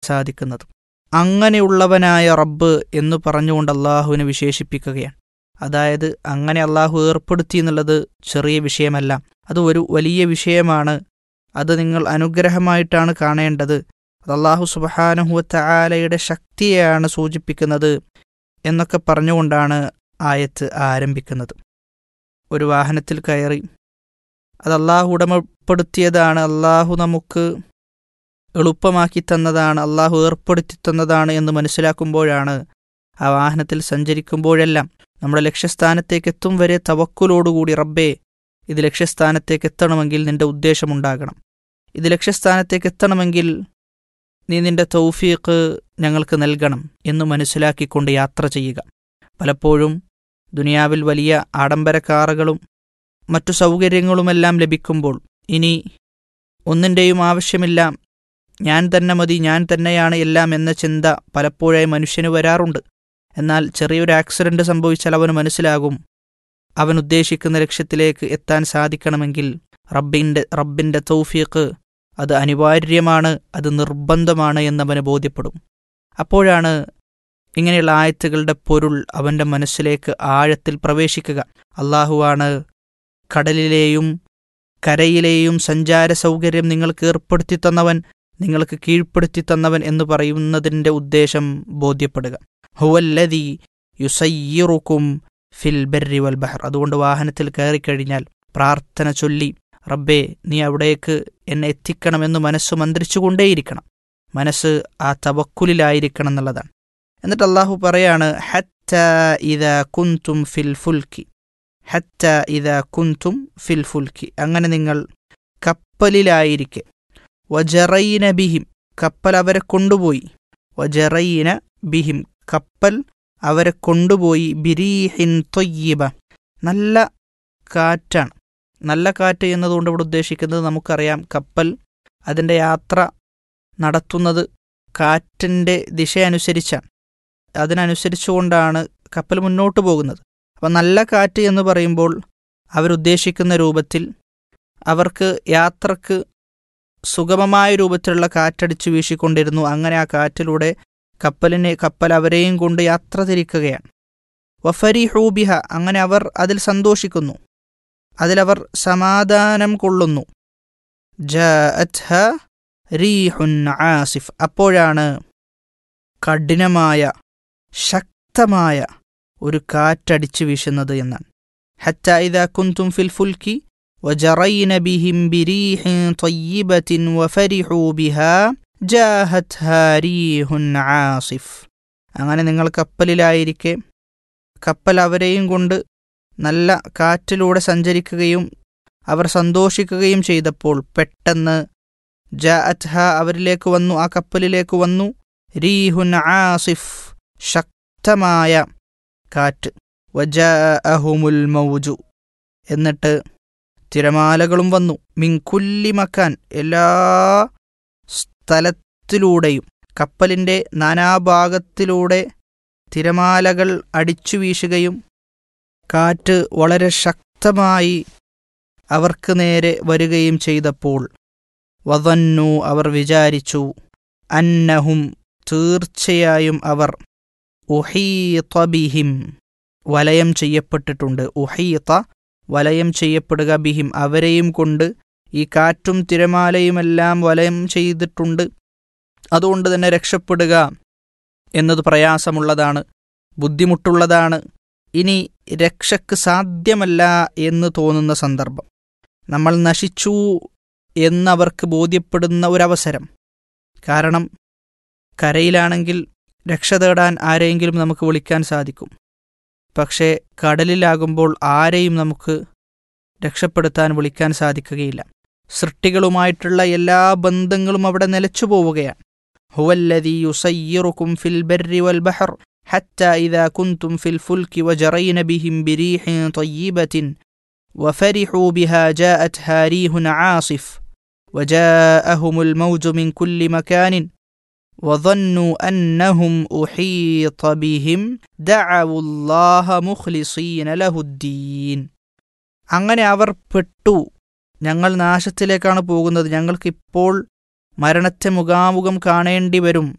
സാധിക്കുന്നത് അങ്ങനെയുള്ളവനായ റബ്ബ് എന്ന് പറഞ്ഞുകൊണ്ട് അള്ളാഹുവിനെ വിശേഷിപ്പിക്കുകയാണ് അതായത് അങ്ങനെ അള്ളാഹു ഏർപ്പെടുത്തി എന്നുള്ളത് ചെറിയ വിഷയമല്ല അത് ഒരു വലിയ വിഷയമാണ് അത് നിങ്ങൾ അനുഗ്രഹമായിട്ടാണ് കാണേണ്ടത് അത് അള്ളാഹു സുബഹാനുഹുവത്ത ആലയുടെ ശക്തിയെയാണ് സൂചിപ്പിക്കുന്നത് എന്നൊക്കെ പറഞ്ഞുകൊണ്ടാണ് ആയത്ത് ആരംഭിക്കുന്നത് ഒരു വാഹനത്തിൽ കയറി അത് അള്ളാഹു ഉടമപ്പെടുത്തിയതാണ് അള്ളാഹു നമുക്ക് എളുപ്പമാക്കി തന്നതാണ് അള്ളാഹു ഏർപ്പെടുത്തി തന്നതാണ് എന്ന് മനസ്സിലാക്കുമ്പോഴാണ് ആ വാഹനത്തിൽ സഞ്ചരിക്കുമ്പോഴെല്ലാം നമ്മുടെ ലക്ഷ്യസ്ഥാനത്തേക്ക് എത്തും വരെ തവക്കുലോടുകൂടി റബ്ബേ ഇത് ലക്ഷ്യസ്ഥാനത്തേക്ക് എത്തണമെങ്കിൽ നിന്റെ ഉദ്ദേശമുണ്ടാകണം ഇത് ലക്ഷ്യസ്ഥാനത്തേക്ക് എത്തണമെങ്കിൽ നീ നിന്റെ തൗഫീഖ് ഞങ്ങൾക്ക് നൽകണം എന്ന് മനസ്സിലാക്കിക്കൊണ്ട് യാത്ര ചെയ്യുക പലപ്പോഴും ദുനിയാവിൽ വലിയ ആഡംബര കാറുകളും മറ്റു സൗകര്യങ്ങളുമെല്ലാം ലഭിക്കുമ്പോൾ ഇനി ഒന്നിൻ്റെയും ആവശ്യമില്ല ഞാൻ തന്നെ മതി ഞാൻ തന്നെയാണ് എല്ലാം എന്ന ചിന്ത പലപ്പോഴായി മനുഷ്യന് വരാറുണ്ട് എന്നാൽ ചെറിയൊരു ആക്സിഡന്റ് സംഭവിച്ചാൽ അവന് മനസ്സിലാകും അവൻ ഉദ്ദേശിക്കുന്ന ലക്ഷ്യത്തിലേക്ക് എത്താൻ സാധിക്കണമെങ്കിൽ റബ്ബിൻ്റെ റബ്ബിൻ്റെ തൗഫീഖ് അത് അനിവാര്യമാണ് അത് നിർബന്ധമാണ് എന്നവന് ബോധ്യപ്പെടും അപ്പോഴാണ് ഇങ്ങനെയുള്ള ആയത്തുകളുടെ പൊരുൾ അവൻ്റെ മനസ്സിലേക്ക് ആഴത്തിൽ പ്രവേശിക്കുക അള്ളാഹുവാണ് കടലിലെയും കരയിലെയും സഞ്ചാര സൗകര്യം നിങ്ങൾക്ക് ഏർപ്പെടുത്തി തന്നവൻ നിങ്ങൾക്ക് കീഴ്പ്പെടുത്തി തന്നവൻ എന്ന് പറയുന്നതിൻ്റെ ഉദ്ദേശം ബോധ്യപ്പെടുക ഹുവല്ലതി യുസയ്യിറുക്കും ഫിൽ ബെർരി വൽ ബഹർ അതുകൊണ്ട് വാഹനത്തിൽ കയറിക്കഴിഞ്ഞാൽ പ്രാർത്ഥന ചൊല്ലി റബ്ബേ നീ അവിടേക്ക് എന്നെ എത്തിക്കണമെന്ന് മനസ്സ് മന്ത്രിച്ചുകൊണ്ടേയിരിക്കണം മനസ്സ് ആ തവക്കുലിലായിരിക്കണം എന്നുള്ളതാണ് എന്നിട്ട് അള്ളാഹു പറയാണ് ഹത്ത ഇത കുന്തും ഫിൽ ഫുൽക്കി ഹത്ത ഇത കുന്തും ഫിൽ ഫുൽക്കി അങ്ങനെ നിങ്ങൾ കപ്പലിലായിരിക്കെ വജറൈന ബിഹിം കപ്പൽ അവരെ കൊണ്ടുപോയി വജറൈന ബിഹിം കപ്പൽ അവരെ കൊണ്ടുപോയി ബിരീഹിൻ തൊയ്യബ നല്ല കാറ്റാണ് നല്ല കാറ്റ് എന്നതുകൊണ്ട് ഇവിടെ ഉദ്ദേശിക്കുന്നത് നമുക്കറിയാം കപ്പൽ അതിൻ്റെ യാത്ര നടത്തുന്നത് കാറ്റിൻ്റെ ദിശ അനുസരിച്ചാണ് അതിനനുസരിച്ചുകൊണ്ടാണ് കപ്പൽ മുന്നോട്ട് പോകുന്നത് അപ്പം നല്ല കാറ്റ് എന്ന് പറയുമ്പോൾ അവരുദ്ദേശിക്കുന്ന രൂപത്തിൽ അവർക്ക് യാത്രക്ക് സുഗമമായ രൂപത്തിലുള്ള കാറ്റടിച്ചു വീശിക്കൊണ്ടിരുന്നു അങ്ങനെ ആ കാറ്റിലൂടെ കപ്പലിനെ കപ്പൽ അവരെയും കൊണ്ട് യാത്ര തിരിക്കുകയാണ് വഫരി ഹൂബിഹ അങ്ങനെ അവർ അതിൽ സന്തോഷിക്കുന്നു അതിലവർ സമാധാനം കൊള്ളുന്നു ജഅത്ഹ റീഹുൻ ആസിഫ് അപ്പോഴാണ് കഠിനമായ ശക്തമായ ഒരു കാറ്റടിച്ചു വീശുന്നത് എന്നാണ് ഹത്ത ഇദ കുന്തും ഫിൽ ഫുൽക്കി وجرين بهم بريح طيبة وفرحوا بها جاهتها ريح عاصف അങ്ങനെ നിങ്ങൾ കപ്പലിലായിരിക്കെ കപ്പൽ അവരെയും കൊണ്ട് നല്ല കാറ്റിലൂടെ സഞ്ചരിക്കുകയും അവർ സന്തോഷിക്കുകയും ചെയ്തപ്പോൾ പെട്ടെന്ന് ജാഅത്ഹ അവരിലേക്ക് വന്നു ആ കപ്പലിലേക്ക് വന്നു റീഹുൻ ആസിഫ് ശക്തമായ കാറ്റ് വജഅഹുമുൽ മൗജു എന്നിട്ട് തിരമാലകളും വന്നു മിൻകുല്ലി മക്കാൻ എല്ലാ സ്ഥലത്തിലൂടെയും കപ്പലിൻ്റെ നാനാഭാഗത്തിലൂടെ തിരമാലകൾ അടിച്ചു വീശുകയും കാറ്റ് വളരെ ശക്തമായി അവർക്ക് നേരെ വരികയും ചെയ്തപ്പോൾ വതന്നു അവർ വിചാരിച്ചു അന്നഹും തീർച്ചയായും അവർ ഉഹീത്ത ബിഹിം വലയം ചെയ്യപ്പെട്ടിട്ടുണ്ട് ഉഹീത്ത വലയം ചെയ്യപ്പെടുക ബിഹിം അവരെയും കൊണ്ട് ഈ കാറ്റും തിരമാലയുമെല്ലാം വലയം ചെയ്തിട്ടുണ്ട് അതുകൊണ്ട് തന്നെ രക്ഷപ്പെടുക എന്നത് പ്രയാസമുള്ളതാണ് ബുദ്ധിമുട്ടുള്ളതാണ് ഇനി രക്ഷയ്ക്ക് സാധ്യമല്ല എന്ന് തോന്നുന്ന സന്ദർഭം നമ്മൾ നശിച്ചു എന്നവർക്ക് ബോധ്യപ്പെടുന്ന ഒരവസരം കാരണം കരയിലാണെങ്കിൽ രക്ഷ തേടാൻ ആരെയെങ്കിലും നമുക്ക് വിളിക്കാൻ സാധിക്കും പക്ഷേ കടലിലാകുമ്പോൾ ആരെയും നമുക്ക് രക്ഷപ്പെടുത്താൻ വിളിക്കാൻ സാധിക്കുകയില്ല സൃഷ്ടികളുമായിട്ടുള്ള എല്ലാ ബന്ധങ്ങളും അവിടെ നിലച്ചു പോവുകയാണ് ഹുവല്ലദീ യുസയ്യിറുക്കും ഫിൽ ബർരി വൽ ബഹർ حتى إذا كنتم في الفلك وجرين بهم بريح طيبة وفرحوا بها جاءتها ريح عاصف وجاءهم الموج من كل مكان وظنوا أنهم أحيط بهم دعوا الله مخلصين له الدين അങ്ങനെ അവർ പെട്ടു ഞങ്ങൾ നാശത്തിലേക്കാണ് പോകുന്നത് ഞങ്ങൾക്കിപ്പോൾ മരണത്തെ മുഖാമുഖം കാണേണ്ടി വരും